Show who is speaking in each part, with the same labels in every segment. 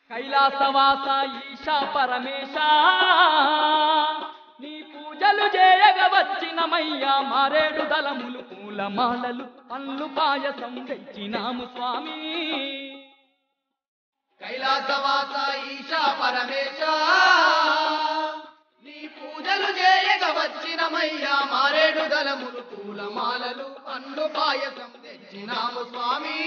Speaker 1: కైలాసవాస ఈశా పరమేశ నీ పూజలు చేయగ వచ్చినమయ్యా మారేడు దళములు పూలమాలలు పండ్లు పాయసం తెచ్చినాము స్వామి
Speaker 2: కైలాసవాస ఈశా పరమేశ నీ పూజలు చేయగ వచ్చినమయ్యా మారేడు దళములు పూలమాలలు పండ్లు పాయసం తెచ్చినాము స్వామి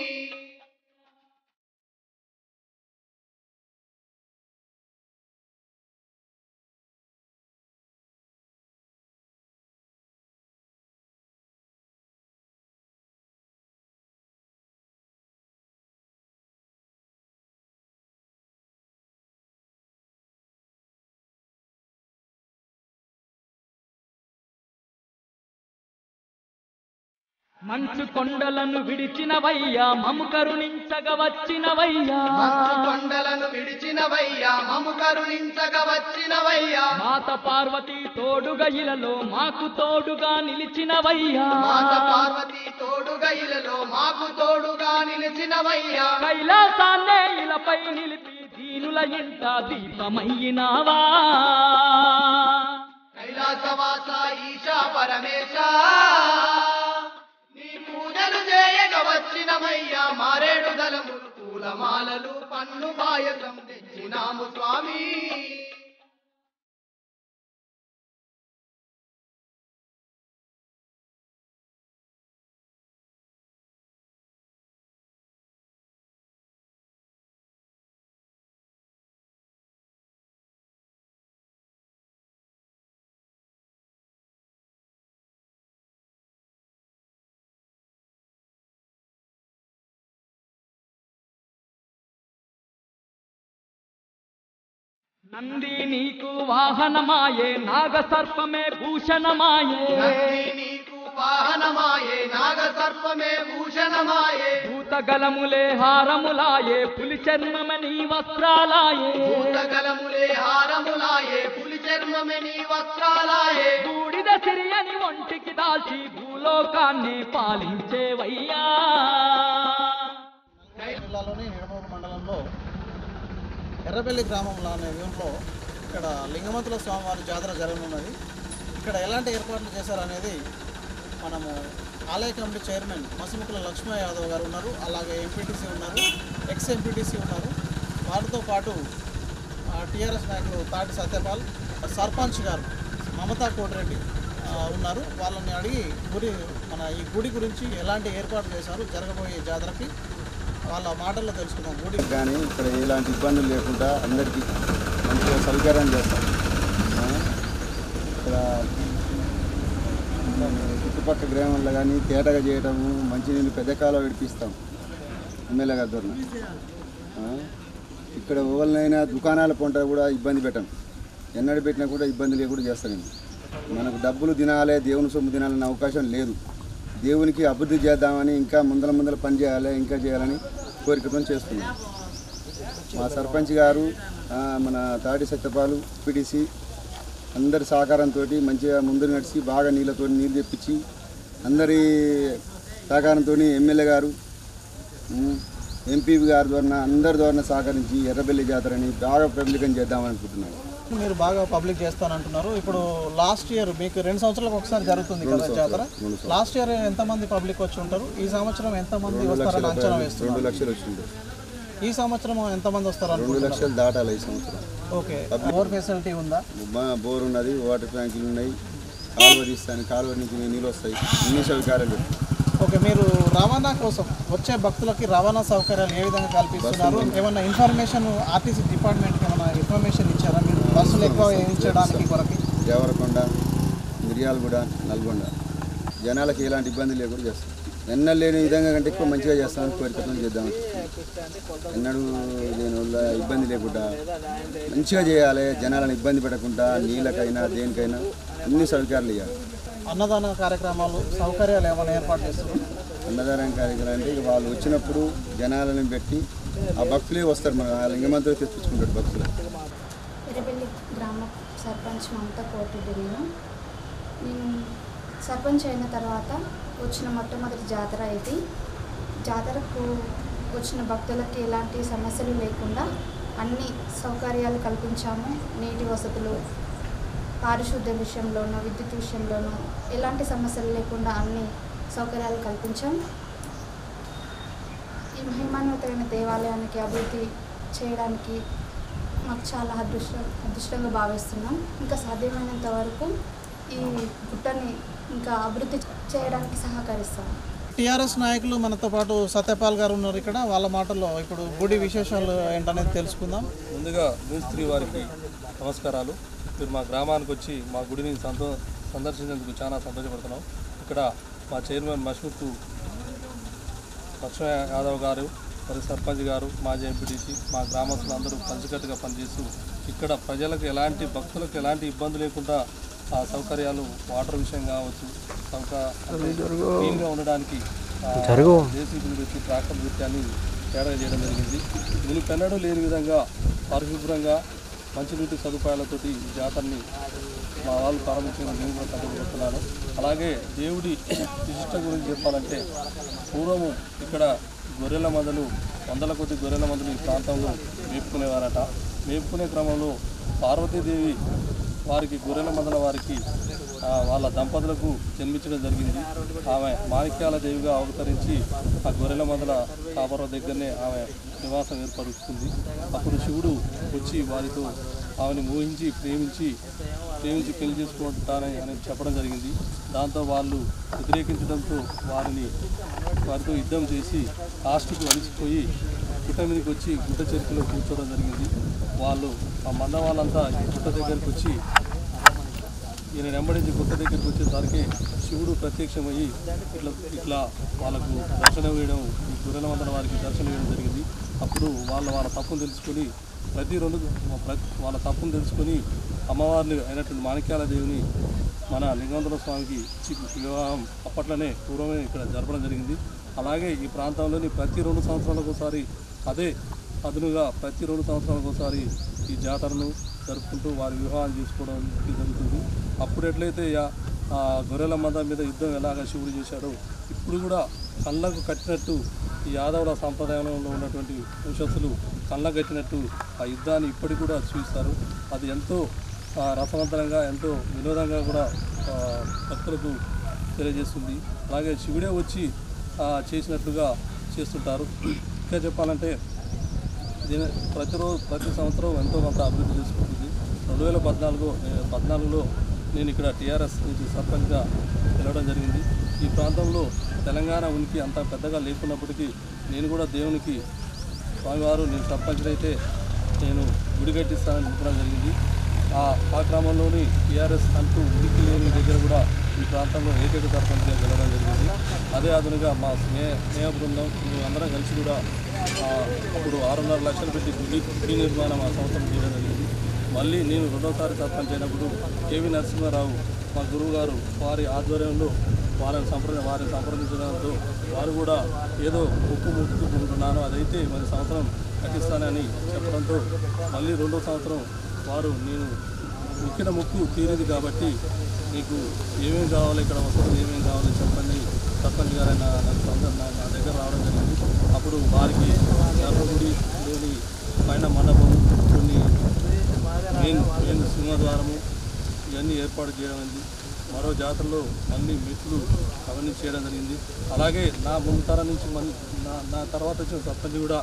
Speaker 1: మంచు కొండలను విడిచినవయ్యా మము కరుణించగ వచ్చినవయ్యా
Speaker 2: మంచు కొండలను విడిచినవయ్యా మము కరుణించగ వచ్చినవయ్యా
Speaker 1: మాత పార్వతి తోడుగా ఇలలో మాకు తోడుగా నిలిచినవయ్యా
Speaker 2: మాత పార్వతి తోడుగా ఇలలో మాకు తోడుగా నిలిచినవయ్యా
Speaker 1: కైలాసాన్నే ఇలపై నిలిపి దీనుల ఇంట దీపమయ్యినావా
Speaker 2: కైలాసవాస ఈశా పరమేశ నీ పూజలు చేయగ వచ్చినమయ్యా మారేడు దళములు పూలమాలలు పన్ను పాయసం తెచ్చినాము స్వామి
Speaker 1: నంది నీకు వాహనమాయే నాగ సర్పమే భూషణమాయే
Speaker 2: నంది నీకు వాహనమాయే నాగ సర్పమే భూషణమాయే
Speaker 1: భూతగలములే హారములాయే పులి చర్మమే నీ వస్త్రాలాయే
Speaker 2: భూతగలములే హారములాయే పులి చర్మమే నీ వస్త్రాలాయే
Speaker 1: బూడిద సిరియని ఒంటికి దాల్చి భూలోకాన్ని పాలించేవయ్యా
Speaker 3: జిల్లాలోని నిడమూరు మండలంలో ఎర్రబెల్లి గ్రామంలో అనే ఊరిలో ఇక్కడ లింగమంతుల స్వామివారి జాతర జరగనున్నది ఇక్కడ ఎలాంటి ఏర్పాట్లు చేశారనేది మనము ఆలయ కమిటీ చైర్మన్ మసిముకుల లక్ష్మణ యాదవ్ గారు ఉన్నారు అలాగే ఎంపీటీసీ ఉన్నారు ఎక్స్ ఎంపీటీసీ ఉన్నారు వారితో పాటు టీఆర్ఎస్ నాయకులు తాటి సత్యపాల్ సర్పంచ్ గారు మమతా కోటిరెడ్డి ఆ, ఉన్నారు వాళ్ళని అడిగి గుడి మన ఈ గుడి గురించి ఎలాంటి ఏర్పాట్లు చేశారు జరగబోయే జాతరకి వాళ్ళ మాటల్లో తెలుసుకుందాం గుడి
Speaker 4: కానీ ఇక్కడ ఎలాంటి ఇబ్బందులు లేకుండా అందరికీ మంచిగా సౌకర్యం చేస్తాం ఆ, ఇక్కడ చుట్టుపక్కల గ్రామాల్లో కానీ తేటగా చేయటము మంచినీళ్ళు పెద్ద కాలం విడిపిస్తాం ఎమ్మెల్యే గారి ద్వారా ఆ, ఇక్కడ ఎవరినైనా దుకాణాల పొంట కూడా ఇబ్బంది పెట్టాం ఎన్నడ పెట్టినా కూడా ఇబ్బంది లేకుండా చేస్తాం నేను మనకు డబ్బులు తినాలి దేవుని సొమ్ము తినాలనే అవకాశం లేదు దేవునికి అభివృద్ధి చేద్దామని ఇంకా ముందల ముందల పని చేయాలి ఇంకా చేయాలని కోరికతో చేస్తున్నాం మా సర్పంచ్ గారు ఆ, మన తాటి సత్యపాలు పిడిసి అందరి సహకారంతో మంచిగా ముందు నడిచి బాగా నీళ్ళతో నీళ్ళు తెప్పించి అందరి సహకారంతో ఎమ్మెల్యే గారు ఉమ్, ఎంపీ గారి ద్వారా అందరి ద్వారా సహకరించి ఎర్రబెల్లి జాతరని బాగా పబ్లికం చేద్దామని అనుకుంటున్నాను
Speaker 3: మీరు బాగా పబ్లిక్ చేస్తానంటున్నారు ఇప్పుడు లాస్ట్ ఇయర్ మీకు రెండు సంవత్సరాలకు ఒకసారి జరుగుతుంది కదా జాతర
Speaker 4: రెండు
Speaker 3: లాస్ట్ ఇయర్ ఎంతమంది పబ్లిక్ వచ్చి ఉంటారు ఈ సంవత్సరం ఎంతమంది
Speaker 4: రెండు
Speaker 3: వస్తారని
Speaker 4: లక్షల
Speaker 3: అంచనా
Speaker 4: రెండు
Speaker 3: వేస్తున్నారు
Speaker 4: లక్షలు వచ్చింది
Speaker 3: ఈ సంవత్సరం ఎంతమంది వస్తారు
Speaker 4: రెండు
Speaker 3: అనుకుంటున్నారు
Speaker 4: లక్షలు దాటాలి ఈ సంవత్సరం
Speaker 3: ఓకే బోర్ ఫెసిలిటీ ఉందా
Speaker 4: మా బోర్ ఉన్నది వాటర్ ట్యాంకులు ఉన్నాయి కాలువ తీస్తాను కాలువ నుంచి నీళ్ళు వస్తాయి అన్ని సౌకర్యాలు పెట్టాం.
Speaker 3: ఓకే మీరు రవాణా కోసం వచ్చే భక్తులకి రవాణా సౌకర్యాలు ఏ విధంగా కల్పిస్తున్నారు ఏమన్నా ఇన్ఫర్మేషన్ ఆర్టీసీ డిపార్ట్మెంట్కి ఏమైనా ఇన్ఫర్మేషన్ ఇచ్చారా మీరు బస్సులు ఎక్కువ వేయించడానికి కొరకి
Speaker 4: దేవరకొండ మిర్యాలగూడ నల్గొండ జనాలకి ఎలాంటి ఇబ్బంది లేకుండా చేస్తాం ఎన్నడూ లేని విధంగా కంటే ఎక్కువ మంచిగా చేస్తామని కోరికతో చేద్దాం ఎన్నడూ లేని వల్ల ఇబ్బంది లేకుండా మంచిగా చేయాలి జనాలను ఇబ్బంది పెట్టకుండా నీళ్ళకైనా దేనికైనా అన్ని సౌకర్యాలు ఇవ్వాలి
Speaker 3: అన్నదాన కార్యక్రమాలు సౌకర్యాలు ఏమైనా ఏర్పాటు చేస్తున్నారు
Speaker 4: అన్నదానం కార్యక్రమం అంటే ఇక వాళ్ళు వచ్చినప్పుడు జనాలను పెట్టి ఆ భక్తులే వస్తారు మన లింగమంతులు తెప్పించుకుంటారు భక్తులు
Speaker 5: ఎర్రబెల్లి గ్రామ సర్పంచ్ మమత కోటిరెడ్డి నేను నేను సర్పంచ్ అయిన తర్వాత వచ్చిన మొట్టమొదటి జాతర ఇది జాతరకు వచ్చిన భక్తులకి ఎలాంటి సమస్యలు లేకుండా అన్ని సౌకర్యాలు కల్పించాము నీటి వసతులు పారిశుద్ధ్య విషయంలోనూ విద్యుత్ విషయంలోనూ ఎలాంటి సమస్యలు లేకుండా అన్ని సౌకర్యాలు కల్పించాం ఈ మహిమాన్వితమైన దేవాలయానికి అభివృద్ధి చేయడానికి మాకు చాలా అదృష్టం అదృష్టంగా భావిస్తున్నాం ఇంకా సాధ్యమైనంత వరకు ఈ గుట్టని ఇంకా అభివృద్ధి చేయడానికి సహకరిస్తాం
Speaker 3: టీఆర్ఎస్ నాయకులు మనతో పాటు సత్యపాల్ గారు ఉన్నారు ఇక్కడ వాళ్ళ మాటల్లో ఇప్పుడు గుడి విశేషాలు ఏంటనేది తెలుసుకుందాం
Speaker 6: ముందుగా మేస్త్రి వారికి నమస్కారాలు మీరు మా గ్రామానికి వచ్చి మా గుడిని సంతో సందర్శించేందుకు చాలా సంతోషపడుతున్నాం ఇక్కడ మా చైర్మన్ మష్ముత్తు లక్ష్మణ యాదవ్ గారు మరి సర్పంచ్ గారు మాజీ ఎంపీటీసీ మా గ్రామస్తులందరూ కలిసికట్టుగా పనిచేస్తూ ఇక్కడ ప్రజలకు ఎలాంటి భక్తులకు ఎలాంటి ఇబ్బంది లేకుండా ఆ సౌకర్యాలు వాటర్ విషయం కావచ్చు సౌక క్లీన్గా ఉండడానికి జేసీబీలు పెట్టి ట్రాక్టర్ పెట్టి అన్ని తేడా చేయడం జరిగింది మునిపెన్నడూ లేని విధంగా పరిశుభ్రంగా మంచినీటి సదుపాయాలతోటి ఈ జాతరని మా వాళ్ళు ప్రారంభించిన నేను కూడా సంతోషపడుతున్నాను అలాగే దేవుడి విశిష్టం గురించి చెప్పాలంటే పూర్వము ఇక్కడ గొర్రెల మందలు వందల కొద్ది గొర్రెల మందలు ఈ ప్రాంతంలో మేపుకునేవారట మేపుకునే క్రమంలో పార్వతీదేవి వారికి గొర్రెల మందల వారికి ఆ, వాళ్ళ దంపతులకు జన్మించడం జరిగింది ఆమె మాణిక్యాల దేవిగా అవతరించి ఆ గొర్రెల మందల కాపర దగ్గరనే ఆమె నివాసం ఏర్పరుస్తుంది అప్పుడు శివుడు వచ్చి వారితో ఆమెను మోహించి ప్రేమించి ప్రేమించి పెళ్లి చేసుకుంటానని అని చెప్పడం జరిగింది దాంతో వాళ్ళు వ్యతిరేకించడంతో వారిని వారితో యుద్ధం చేసి లాస్ట్కు అలిసిపోయి గుట్ట మీదకి వచ్చి గుట్ట చెరుకులో కూర్చోవడం జరిగింది వాళ్ళు ఆ మంద వాళ్ళంతా ఈ గుట్ట దగ్గరికి వచ్చి ఈయన వెంబడించి గుట్ట దగ్గరికి వచ్చేసరికి శివుడు ప్రత్యక్షమయ్యి ఇట్లా ఇట్లా వాళ్ళకు దర్శనం వేయడం ఈ గుర్రెల వందల వారికి దర్శనం వేయడం జరిగింది అప్పుడు వాళ్ళ వాళ్ళ తప్పును తెలుసుకొని ప్రతి రెండు ప్ర- వాళ్ళ తప్పును తెలుసుకొని అమ్మవారిని అయినటువంటి మాణిక్యాల దేవిని మన లింగవంతర స్వామికి ఇచ్చి వివాహం అప్పట్లోనే పూర్వమే ఇక్కడ జరపడం జరిగింది అలాగే ఈ ప్రాంతంలోని ప్రతి రెండు సంవత్సరాలకు ఒకసారి అదే అదునుగా ప్రతి రెండు సంవత్సరాలకు ఒకసారి ఈ జాతరను జరుపుకుంటూ వారి వివాహం చేసుకోవడం జరుగుతుంది అప్పుడు ఎట్లయితే యా- ఆ గొర్రెల మంద మీద యుద్ధం ఎలాగ శివుడు చేశాడో ఇప్పుడు కూడా కళ్ళకు కట్టినట్టు ఈ యాదవుల సాంప్రదాయంలో ఉన్నటువంటి వంశస్థులు కళ్ళకు కట్టినట్టు ఆ యుద్ధాన్ని ఇప్పటికి కూడా చూస్తారు అది ఎంతో ఆ, రసవంతరంగా ఎంతో వినోదంగా కూడా ఆ, భక్తులకు తెలియజేస్తుంది అలాగే శివుడే వచ్చి ఆ, చేసినట్లుగా చేస్తుంటారు ఇంకా చెప్పాలంటే దీని ప్రతిరోజు ప్రతి సంవత్సరం ఎంతో కొంత అభివృద్ధి చేసుకుంటుంది రెండు వేల పద్నాలుగు పద్నాలుగులో నేను ఇక్కడ టీఆర్ఎస్ నుంచి సర్పంచ్గా వెళ్ళడం జరిగింది ఈ ప్రాంతంలో తెలంగాణ ఉనికి అంత పెద్దగా లేకున్నప్పటికీ నేను కూడా దేవునికి స్వామివారు నేను సర్పంచ్ అయితే నేను గుడి కట్టిస్తానని చెప్పడం జరిగింది ఆ ఆ క్రమంలోని టీఆర్ఎస్ అంటూ ఉనికి లేని దగ్గర కూడా ఈ ప్రాంతంలో ఏకైక సర్పంచ్గా గెలవడం జరిగింది అదే అదునుగా మా స్నేహ స్నేహ బృందం మేమందరం కలిసి కూడా ఆ, అప్పుడు ఆరున్నర లక్షలు పెట్టి గుడి గుడి నిర్మాణం ఆ సంవత్సరం చేయడం జరిగింది మళ్ళీ నేను రెండోసారి సర్పంచ్ అయినప్పుడు కేవీ నరసింహారావు మా గురువు గారు వారి ఆధ్వర్యంలో వారిని సంప్రద వారిని సంప్రదించడంతో వారు కూడా ఏదో ముక్కు ముక్కుకుంటున్నాను అదైతే మరి సంవత్సరం కట్టిస్తానని చెప్పడంతో మళ్ళీ రెండో సంవత్సరం వారు నేను ముక్కిన ముక్కు తీరేది కాబట్టి మీకు ఏమేమి కావాలి ఇక్కడ వసతులు ఏమేమి కావాలి చెప్పండి సర్పంచ్ గారు నా నాకు సొంత నా నా దగ్గర రావడం జరిగింది అప్పుడు వారికి గర్భగుడిలోని పైన మండపం కొన్ని మెయిన్ మెయిన్ సింహద్వారము ఇవన్నీ ఏర్పాటు చేయడం అయింది మరో జాతరలో అన్ని మెట్లు అవన్నీ చేయడం జరిగింది అలాగే నా ముందు తరం నుంచి మళ్ళీ నా నా తర్వాత వచ్చిన సర్పంచ్ కూడా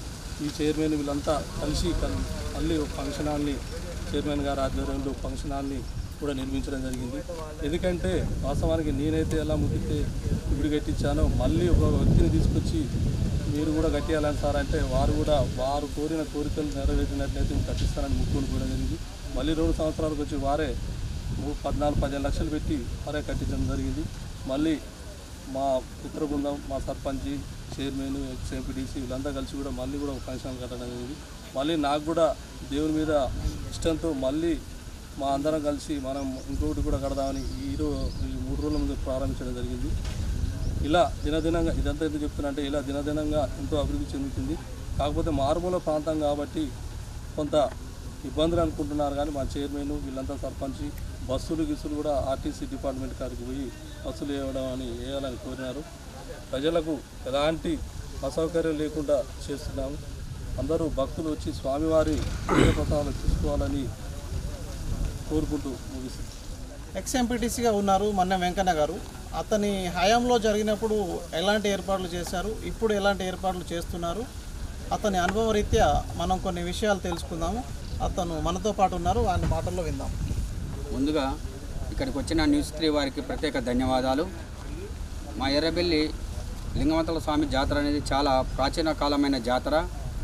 Speaker 6: ఈ చైర్మన్ వీళ్ళంతా కలిసి కల్- మళ్ళీ ఒక ఫంక్షన్ హాల్ని చైర్మన్ గారి ఆధ్వర్యంలో ఫంక్షన్ హాల్ని కూడా నిర్మించడం జరిగింది ఎందుకంటే వాస్తవానికి నేనైతే ఎలా ముగితే ఇప్పుడు కట్టించానో మళ్ళీ ఒక వ్యక్తిని తీసుకొచ్చి మీరు కూడా కట్టేయాలని సార్ అంటే వారు కూడా వారు కోరిన కోరికలు నెరవేర్చినట్లయితే కట్టిస్తానని ముక్కులు కూడా జరిగింది మళ్ళీ రెండు సంవత్సరాలకు వచ్చి వారే మూ- పద్నాలుగు పదిహేను లక్షలు పెట్టి వారే కట్టించడం జరిగింది మళ్ళీ మా మిత్ర బృందం మా సర్పంచ్ చైర్మన్ ఎక్స్ ఎంపీడీసీ వీళ్ళంతా కలిసి కూడా మళ్ళీ కూడా ఒక ఫంక్షన్ కట్టడం జరిగింది మళ్ళీ నాకు కూడా దేవుని మీద ఇష్టంతో మళ్ళీ మా అందరం కలిసి మనం ఇంకొకటి కూడా కడదామని ఈరో ఈ మూడు రోజుల ముందు ప్రారంభించడం జరిగింది ఇలా దినదినంగా ఇదంతా ఎందుకు చెప్తున్నా అంటే ఇలా దినదినంగా ఎంతో అభివృద్ధి చెందుతుంది కాకపోతే మారుమూల ప్రాంతం కాబట్టి కొంత ఇబ్బందులు అనుకుంటున్నారు కానీ మా చైర్మన్ వీళ్ళంతా సర్పంచ్ బస్సులు గిస్సులు కూడా ఆర్టీసీ డిపార్ట్మెంట్ కాడికి పోయి బస్సులు వేయడం అని వేయాలని కోరినారు ప్రజలకు ఎలాంటి అసౌకర్యం లేకుండా చేస్తున్నాము అందరూ భక్తులు వచ్చి స్వామివారి ప్రసాదాలు తీసుకోవాలని కోరుకుంటూ ముగిస్తుంది
Speaker 3: ఎక్స్ ఎంపీటీసీగా ఉన్నారు మన్న వెంకన్న గారు అతని హయాంలో జరిగినప్పుడు ఎలాంటి ఏర్పాట్లు చేశారు ఇప్పుడు ఎలాంటి ఏర్పాట్లు చేస్తున్నారు అతని అనుభవ రీత్యా మనం కొన్ని విషయాలు తెలుసుకుందాము అతను మనతో పాటు ఉన్నారు ఆయన మాటల్లో విందాం
Speaker 7: ముందుగా ఇక్కడికి వచ్చిన న్యూస్ త్రీ వారికి ప్రత్యేక ధన్యవాదాలు మా ఎర్రబెల్లి లింగవంతుల స్వామి జాతర అనేది చాలా ప్రాచీన కాలమైన జాతర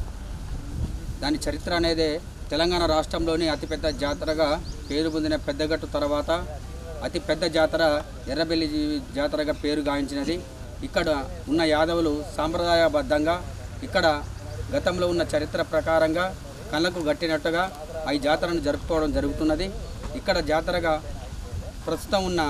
Speaker 7: దాని చరిత్ర అనేది తెలంగాణ రాష్ట్రంలోని అతిపెద్ద జాతరగా పేరు పొందిన పెద్దగట్టు తర్వాత అతి పెద్ద జాతర ఎర్రబెల్లి జాతరగా పేరు గాంచినది ఇక్కడ ఉన్న యాదవులు సాంప్రదాయబద్ధంగా ఇక్కడ గతంలో ఉన్న చరిత్ర ప్రకారంగా కళ్ళకు గట్టినట్టుగా ఈ జాతరను జరుపుకోవడం జరుగుతున్నది ఇక్కడ జాతరగా ప్రస్తుతం ఉన్న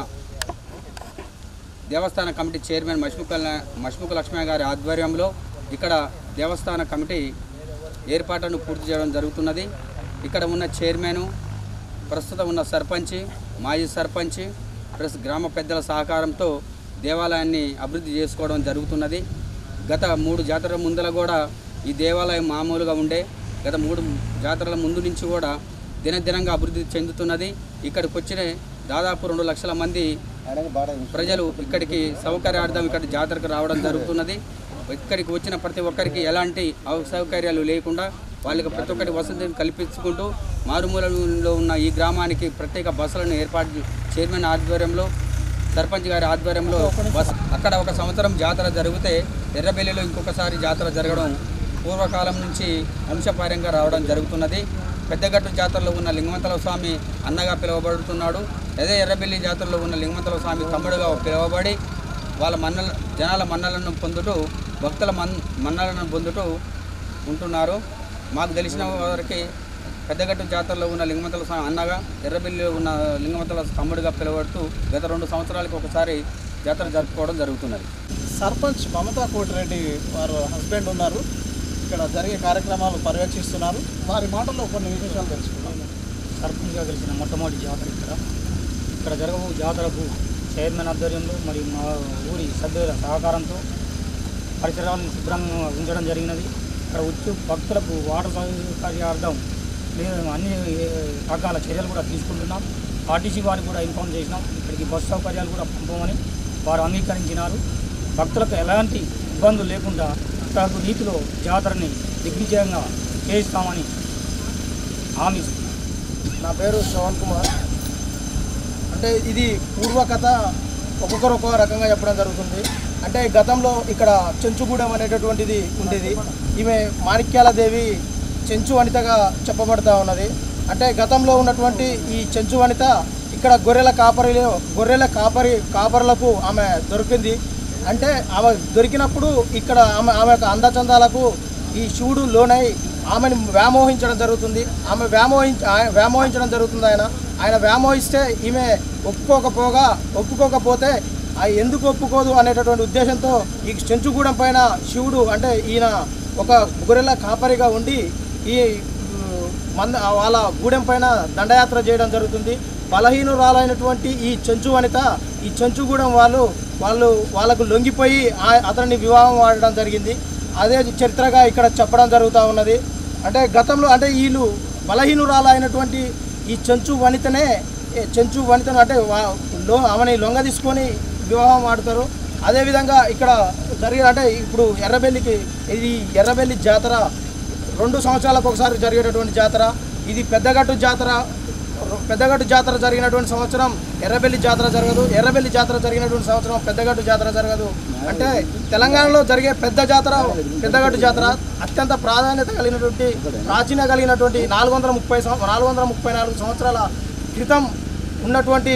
Speaker 7: దేవస్థాన కమిటీ చైర్మన్ మష్ముఖ మష్ముఖ లక్ష్మయ్య గారి ఆధ్వర్యంలో ఇక్కడ దేవస్థాన కమిటీ ఏర్పాట్లను పూర్తి చేయడం జరుగుతున్నది ఇక్కడ ఉన్న చైర్మను ప్రస్తుతం ఉన్న సర్పంచ్ మాజీ సర్పంచ్ ప్లస్ గ్రామ పెద్దల సహకారంతో దేవాలయాన్ని అభివృద్ధి చేసుకోవడం జరుగుతున్నది గత మూడు జాతరల ముందల కూడా ఈ దేవాలయం మామూలుగా ఉండే గత మూడు జాతరల ముందు నుంచి కూడా దినదినంగా అభివృద్ధి చెందుతున్నది ఇక్కడికి వచ్చిన దాదాపు రెండు లక్షల మంది ప్రజలు ఇక్కడికి సౌకర్యార్థం ఇక్కడ జాతరకు రావడం జరుగుతున్నది ఇక్కడికి వచ్చిన ప్రతి ఒక్కరికి ఎలాంటి అసౌకర్యాలు లేకుండా వాళ్ళకి ప్రతి ఒక్కటి వసతిని కల్పించుకుంటూ మారుమూలలో ఉన్న ఈ గ్రామానికి ప్రత్యేక బస్సులను ఏర్పాటు చైర్మన్ ఆధ్వర్యంలో సర్పంచ్ గారి ఆధ్వర్యంలో బస్ అక్కడ ఒక సంవత్సరం జాతర జరిగితే ఎర్రబెల్లిలో ఇంకొకసారి జాతర జరగడం పూర్వకాలం నుంచి వంశపార్యంగా రావడం జరుగుతున్నది పెద్దగట్టు జాతరలో ఉన్న లింగమంతల స్వామి అన్నగా పిలువబడుతున్నాడు అదే ఎర్రబెల్లి జాతరలో ఉన్న లింగమంతల స్వామి తమ్ముడుగా పిలువబడి వాళ్ళ మన్నల జనాల మన్నలను పొందుతూ భక్తుల మన్ మన్నలను పొందుతూ ఉంటున్నారు మాకు తెలిసిన వారికి పెద్దగట్టు జాతరలో ఉన్న లింగమంతల స్వామి అన్నగా ఎర్రబెల్లిలో ఉన్న లింగమంతల తమ్ముడుగా పిలువబడుతూ గత రెండు సంవత్సరాలకు ఒకసారి జాతర జరుపుకోవడం జరుగుతున్నది
Speaker 3: సర్పంచ్ మమతా కోటిరెడ్డి వారు హస్బెండ్ ఉన్నారు ఇక్కడ జరిగే కార్యక్రమాలు పర్యవేక్షిస్తున్నారు వారి మాటల్లో కొన్ని విశేషాలు తెలుసుకుందాం
Speaker 8: సర్పంచ్గా గెలిచిన మొట్టమొదటి జాతర ఇక్కడ ఇక్కడ జరగబో జాతరకు చైర్మన్ ఆధ్వర్యంలో మరియు మా ఊరి సభ్యుల సహకారంతో పరిసరాలను శుభ్రంగా ఉంచడం జరిగినది ఇక్కడ వచ్చి భక్తులకు వాటర్ సౌకర్యార్థం మేము అన్ని రకాల చర్యలు కూడా తీసుకుంటున్నాం ఆర్టీసీ వారికి కూడా ఇన్ఫార్మ్ చేసినాం ఇక్కడికి బస్సు సౌకర్యాలు కూడా పంపమని వారు అంగీకరించినారు భక్తులకు ఎలాంటి ఇబ్బందులు లేకుండా తగు రీతిలో జాతరని దిగ్విజయంగా చేయిస్తామని హామీ ఇస్తున్నాం.
Speaker 3: నా పేరు శ్రవణ్ కుమార్ అంటే ఇది పూర్వకథ ఒక్కొక్కరు ఒక్కొక్క రకంగా చెప్పడం జరుగుతుంది అంటే గతంలో ఇక్కడ చెంచుగూడెం అనేటటువంటిది ఉండేది ఈమె మాణిక్యాల దేవి చెంచు వనితగా చెప్పబడతా ఉన్నది అంటే గతంలో ఉన్నటువంటి ఈ చెంచు వనిత ఇక్కడ గొర్రెల కాపరిలో గొర్రెల కాపరి కాపరులకు ఆమె దొరికింది అంటే ఆమె దొరికినప్పుడు ఇక్కడ ఆమె ఆమె యొక్క అందచందాలకు ఈ శివుడు లోనై ఆమెను వ్యామోహించడం జరుగుతుంది ఆమె వ్యామోహించ ఆయన- వ్యామోహించడం జరుగుతుంది ఆయన ఆయన వ్యామోహిస్తే ఈమె ఒప్పుకోకపోగా ఒప్పుకోకపోతే ఆ ఎందుకు ఒప్పుకోదు అనేటటువంటి ఉద్దేశంతో ఈ చెంచుగూడెం పైన శివుడు అంటే ఈయన ఒక గొర్రెల కాపరిగా ఉండి ఈ ఉమ్, మంద వాళ్ళ గూడెం పైన దండయాత్ర చేయడం జరుగుతుంది బలహీనురాలైనటువంటి ఈ చెంచు వనిత ఈ చెంచుగూడెం వాళ్ళు వాళ్ళు వాళ్ళకు లొంగిపోయి ఆ- అతన్ని వివాహం ఆడడం జరిగింది అదే చరిత్రగా ఇక్కడ చెప్పడం జరుగుతూ ఉన్నది అంటే గతంలో అంటే వీళ్ళు బలహీనురాలైనటువంటి ఈ చెంచు వనితనే ఏ చెంచు వనితను అంటే వా- లో ఆమెని లొంగ తీసుకొని వివాహం ఆడతారు అదేవిధంగా ఇక్కడ జరిగే అంటే ఇప్పుడు ఎర్రబెల్లికి ఇది ఎర్రబెల్లి జాతర రెండు సంవత్సరాలకు ఒకసారి జరిగేటటువంటి జాతర ఇది పెద్దగట్టు జాతర పెద్దగట్టు జాతర జరిగినటువంటి సంవత్సరం ఎర్రబెల్లి జాతర జరగదు ఎర్రబెల్లి జాతర జరిగినటువంటి సంవత్సరం పెద్దగట్టు జాతర జరగదు అంటే తెలంగాణలో జరిగే పెద్ద జాతర పెద్దగట్టు జాతర అత్యంత ప్రాధాన్యత కలిగినటువంటి ప్రాచీన కలిగినటువంటి నాలుగు వందల ముప్పై నాలుగు వందల ముప్పై నాలుగు సంవత్సరాల క్రితం ఉన్నటువంటి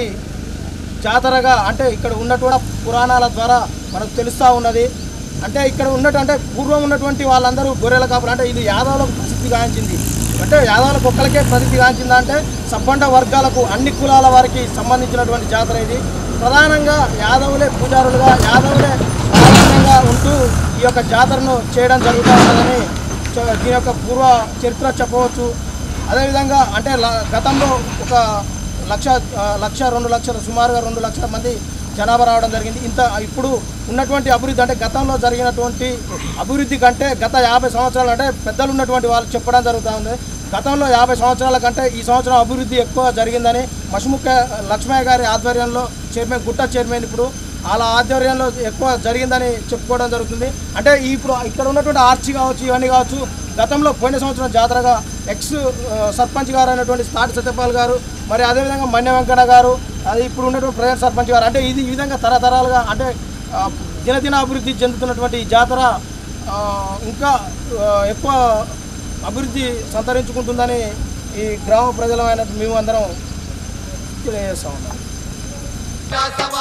Speaker 3: జాతరగా అంటే ఇక్కడ ఉన్నటువంటి పురాణాల ద్వారా మనకు తెలుస్తూ ఉన్నది అంటే ఇక్కడ ఉన్నట్టు అంటే పూర్వం ఉన్నటువంటి వాళ్ళందరూ గొర్రెల కాపులు అంటే ఇది యాదవులకు ప్రసిద్ధి గాంచింది అంటే యాదవులకు ఒక్కరికే ప్రసిద్ధి గాంచిందా అంటే సబ్బండ వర్గాలకు అన్ని కులాల వారికి సంబంధించినటువంటి జాతర ఇది ప్రధానంగా యాదవులే పూజారులుగా యాదవులే ప్రధానంగా ఉంటూ ఈ యొక్క జాతరను చేయడం జరుగుతూ ఉన్నదని చ- దీని యొక్క పూర్వ చరిత్ర చెప్పవచ్చు అదేవిధంగా అంటే ల- గతంలో ఒక లక్ష ఆ, లక్ష రెండు లక్షల సుమారుగా రెండు లక్షల మంది జనాభా రావడం జరిగింది ఇంత ఇప్పుడు ఉన్నటువంటి అభివృద్ధి అంటే గతంలో జరిగినటువంటి అభివృద్ధి కంటే గత యాభై సంవత్సరాలు అంటే పెద్దలు ఉన్నటువంటి వాళ్ళు చెప్పడం జరుగుతూ ఉంది గతంలో యాభై సంవత్సరాల కంటే ఈ సంవత్సరం అభివృద్ధి ఎక్కువ జరిగిందని మషముఖ లక్ష్మయ్య గారి ఆధ్వర్యంలో చైర్మన్ గుట్ట చైర్మన్ ఇప్పుడు అలా ఆధ్వర్యంలో ఎక్కువ జరిగిందని చెప్పుకోవడం జరుగుతుంది అంటే ఇప్పుడు ఇక్కడ ఉన్నటువంటి ఆర్చి కావచ్చు ఇవన్నీ కావచ్చు గతంలో పోయిన సంవత్సరం జాతరగా ఎక్స్ ఆ, సర్పంచ్ గారు అయినటువంటి స్టార్ట్ సత్యపాల్ గారు మరి అదేవిధంగా మన్య వెంకన్న గారు అది ఇప్పుడు ఉన్నటువంటి ప్రజెంట్ సర్పంచ్ గారు అంటే ఇది ఈ విధంగా తరతరాలుగా అంటే ఆ, దినదిన అభివృద్ధి చెందుతున్నటువంటి ఈ జాతర ఆ, ఇంకా ఆ, ఎక్కువ అభివృద్ధి సంతరించుకుంటుందని ఈ గ్రామ ప్రజలమైన మేము అందరం తెలియజేస్తా ఉన్నాం
Speaker 2: సభ